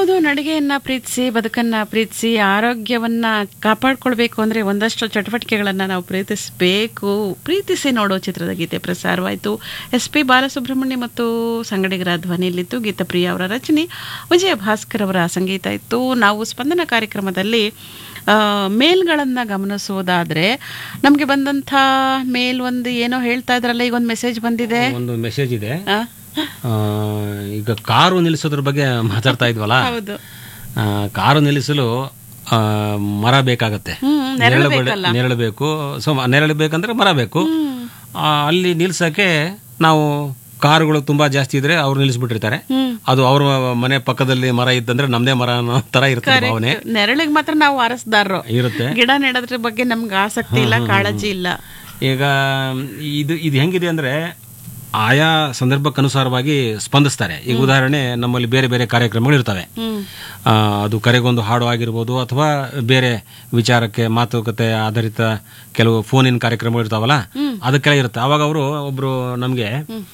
ಹೌದು ನಡಿಗೆಯನ್ನ ಪ್ರೀತಿಸಿ ಬದುಕನ್ನ ಪ್ರೀತಿಸಿ ಆರೋಗ್ಯವನ್ನ ಕಾಪಾಡ್ಕೊಳ್ಬೇಕು ಅಂದ್ರೆ ಒಂದಷ್ಟು ಚಟುವಟಿಕೆಗಳನ್ನ ನಾವು ಪ್ರೀತಿಸಬೇಕು ಪ್ರೀತಿಸಿ ನೋಡೋ ಚಿತ್ರದ ಗೀತೆ ಪ್ರಸಾರವಾಯಿತು ಎಸ್ ಪಿ ಬಾಲಸುಬ್ರಹ್ಮಣ್ಯ ಮತ್ತು ಸಂಗಡಿಗರ ಧ್ವನಿಯಲ್ಲಿತ್ತು ಗೀತಪ್ರಿಯ ಅವರ ರಚನೆ ವಿಜಯ ಭಾಸ್ಕರ್ ಅವರ ಸಂಗೀತ ಇತ್ತು ನಾವು ಸ್ಪಂದನ ಕಾರ್ಯಕ್ರಮದಲ್ಲಿ ಆ, ಮೇಲ್ಗಳನ್ನ ಗಮನಿಸೋದಾದ್ರೆ ನಮಗೆ ಬಂದಂಥ ಮೇಲ್ ಒಂದು ಏನೋ ಹೇಳ್ತಾ ಇದ್ರಲ್ಲ ಈಗ ಒಂದು ಮೆಸೇಜ್ ಬಂದಿದೆ ಒಂದು ಮೆಸೇಜ್ ಇದೆ ಆ? ಆ, ಈಗ ಕಾರು ನಿಲ್ಲಿಸೋದ್ರ ಬಗ್ಗೆ ಮಾತಾಡ್ತಾ ಇದ್ವಲ್ಲ ಹೌದು ಆ, ಕಾರು ನಿಲ್ಲಿಸಲು ಆ, ಮರ ಬೇಕಾಗತ್ತೆ ಹ್ಮ್, ನೆರಳು ನೆರಳು ಬೆಳೆ- ಬೇಕಲ್ಲ? ನೆರಳು ಬೇಕು ಸೊ ನೆರಳು ಬೇಕಂದ್ರೆ ಮರ ಬೇಕು ಆ, ಅಲ್ಲಿ ನಿಲ್ಸಕ್ಕೆ ನಾವು ಕಾರುಗಳು ತುಂಬಾ ಜಾಸ್ತಿ ಇದ್ರೆ ಅವ್ರು ನಿಲ್ಲಿಸ್ಬಿಟ್ಟಿರ್ತಾರೆ ಹ್ಮ್. ಅದು ಅವ್ರ ಮನೆ ಪಕ್ಕದಲ್ಲಿ ಮರ ಇದ್ದಂದ್ರೆ ನಮ್ದೇ ಮರ ಅನ್ನೋ ತರ ಇರ್ತದೆ ಭಾವನೆ ನೆರಳಿಗೆ ಮಾತ್ರ ನಾವು ಅರಸ್ದಾರರು ಇರುತ್ತೆ ಗಿಡ ನೆಡೋದ್ರ ಬಗ್ಗೆ ನಮ್ಗೆ ಆಸಕ್ತಿ ಇಲ್ಲ ಕಾಳಜಿ ಇಲ್ಲ ಈಗ ಇದು ಇದು ಹೆಂಗಿದೆ ಅಂದ್ರೆ ಆಯಾ ಸಂದರ್ಭಕ್ಕನುಸಾರವಾಗಿ ಸ್ಪಂದಿಸ್ತಾರೆ ಈಗ ಉದಾಹರಣೆ ನಮ್ಮಲ್ಲಿ ಬೇರೆ ಬೇರೆ ಕಾರ್ಯಕ್ರಮಗಳು ಇರ್ತವೆ ಹ್ಮ್ ಆ, ಅದು ಕರೆಗೊಂದು ಹಾಡು ಆಗಿರ್ಬೋದು ಅಥವಾ ಬೇರೆ ವಿಚಾರಕ್ಕೆ ಮಾತುಕತೆ ಆಧಾರಿತ ಕೆಲವು ಫೋನಿನ ಕಾರ್ಯಕ್ರಮಗಳು ಇರ್ತಾವಲ್ಲ ಅದಕ್ಕೆಲ್ಲ ಇರುತ್ತೆ ಅವಾಗ ಅವರು ಒಬ್ರು ನಮಗೆ